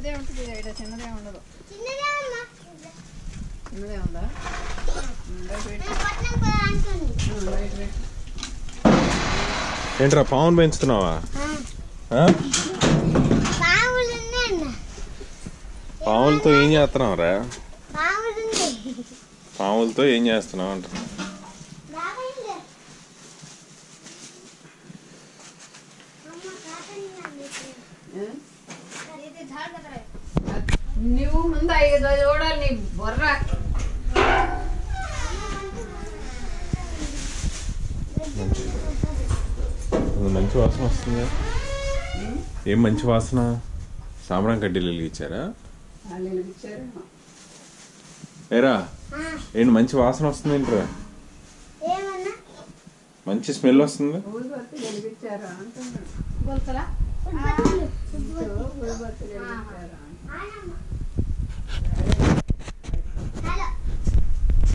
పెద్దదే ఉంటుంది ఇక్కడ చిన్నదే ఉండదు చిన్నదే అమ్మా చిన్నదే ఉందా ఉమ్, రైట్ రైట్ నేను పట్నం కూడా అంటుంది ఉమ్, రైట్ రైట్ ఏంట్రా పావును పెంచుతున్నావా ఆ? పావులు ఉన్నాయి అన్న పావులతో ఏం చేస్తున్నావు రా పావులు ఉన్నాయి పావులతో ఏం చేస్తున్నావు అంట బాబాయ్ ఉంది. అమ్మ కాటన్ ఉంది. ఏ? ఇది झाड़ लग रहा है నువ్వు ముందు ఐదు చూడాలి నీ బొర్ర అది మంచి వాసన వస్తుంది ఏం మంచి వాసన సాంబ్రాం కడ్డీలు వెలిగించారా వాళ్ళు ఇచ్చారు ఏరా ఆ, ఏంటి మంచి వాసన వస్తుంది ఏంట్రా ఏమన్నా మంచి స్మెల్ వస్తుంది ఊదిబత్తి వెలిగించారా అంటున్నాడు బొల్కలా ఫుట్బాల్ ఊదిబత్తి వెలిగించారా ఆనమ్మ